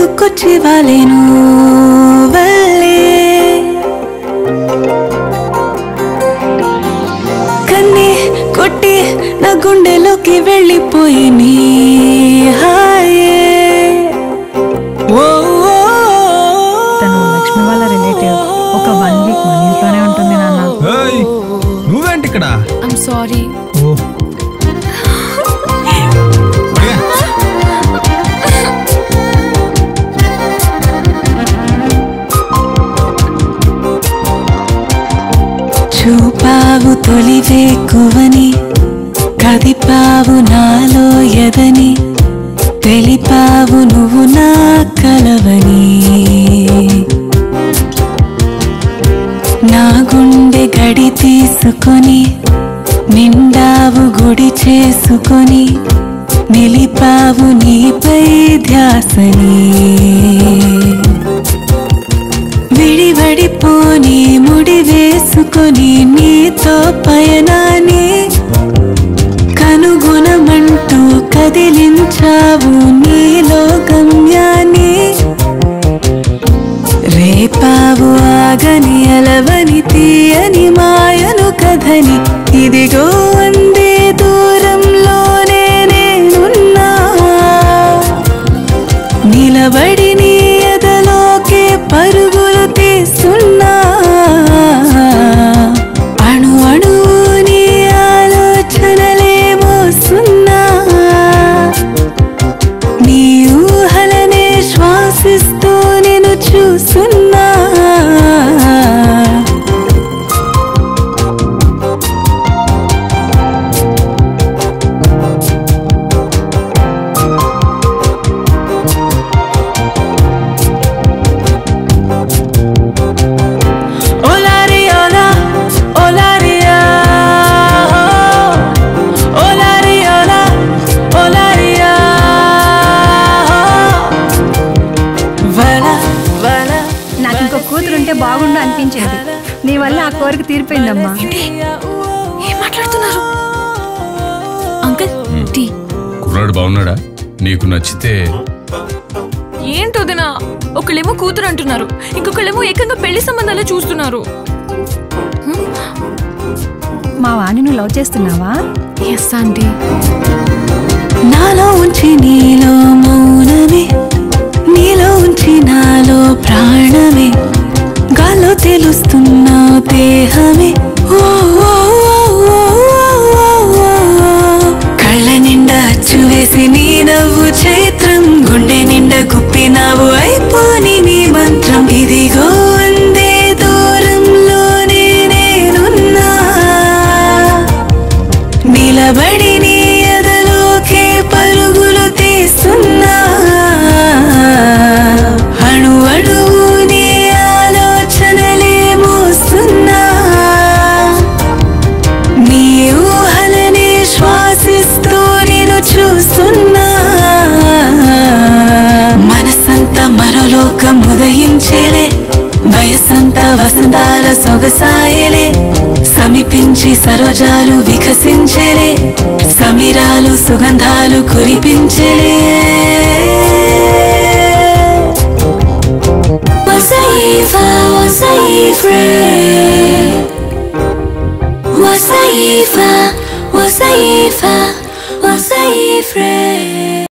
ముందుకొచ్చి వాలేను వల్లే కన్నే కొట్టి నా గుండెలోకి వెళ్ళిపోయి నీ హాయే ఓ, ఓ, తను లక్ష్మి వాళ్ళ రిలేటివ్ ఒక వన్ వీక్ మన ఇంట్లోనే ఉంటుంది నాన్న ఏయ్, నువ్వేంటి ఇక్కడ ఐమ్ సారీ ఓ. పడిగా. చూపావు తొలివేకువని కదిపావు నాలో ఎదని తెలిపావు నువ్వు నా కలవని నా గుండె గడి తీసుకొని నిండావు గుడి చేసుకొని నిలిపావు నీపై ధ్యాసని విడివడిపోని ముడి వేసుకొని నీతో పయనాన్ని కనుగొనమంటూ కదిలించావు నీలో గమ్యాన్ని రేపావు ఆగని అలవని తీయని మాయను కథని ఇదిగో అందే దూరంలోనే నేనున్నా నిలబడి నీ ఎదలోకే పరుగులు తీస్తున్నా అణు అణు నీ ఆలోచనలే మోస్తున్నా నీ ఊహలనే శ్వాసిస్తూ నేను చూస్తున్నా Olaria, Olaria, Olaria, Olaria. Vala, vala. నాకు ఇంకో కూతురు ఉంటే బాగుండు అనిపించేది నీ వల్ల ఆ కోరిక తీరిపోయిందమ్మా ఏం మాట్లాడుతున్నారు అంకుల్ టీ కుర్రాడు బాగున్నాడా నీకు నచ్చితే ఏంటోదినా ఒకళ్ళేమో కూతురు అంటున్నారు ఇంకొకళ్ళేమో ఏకంగా పెళ్లి సంబంధాలు చూస్తున్నారు మా వాణి నువ్వు లవ్ చేస్తున్నావా ఎస్ ఆంటీ నాలో ఉంచి నీలో మౌనమే నీలో ఉంచి నాలో ప్రాణమే గాల్లో తెలుస్తున్న దేహమే ఓ, ఓ, ఓ, ఓ, ఓ, ఓ, ఓ. కళ్ళ నిండా అచ్చు వేసి నీ నవ్వు చైత్రం గుండె నిండా గుప్పినావు అయిపోని నీ మంత్రం ఇదిగో అందే దూరంలోనే నేనున్నా నిలబడి నీ ఎదలోకే పరుగులు తీస్తున్నా అణు అణువు నీ ఆలోచనలే మోస్తున్నా నీ ఊహలనే శ్వాసిస్తూ నేను చూస్తున్నా మనసంతా మరో లోకం ఉదయించేలే వయసంతా వసంతాల సొగసాయలే సమీపించి సరోజాలు వికసించేలే సమీరాలు సుగంధాలు కురిపించేలే వసైఫా వసైఫ్రే వసైఫా వసైఫా వసైఫ్రే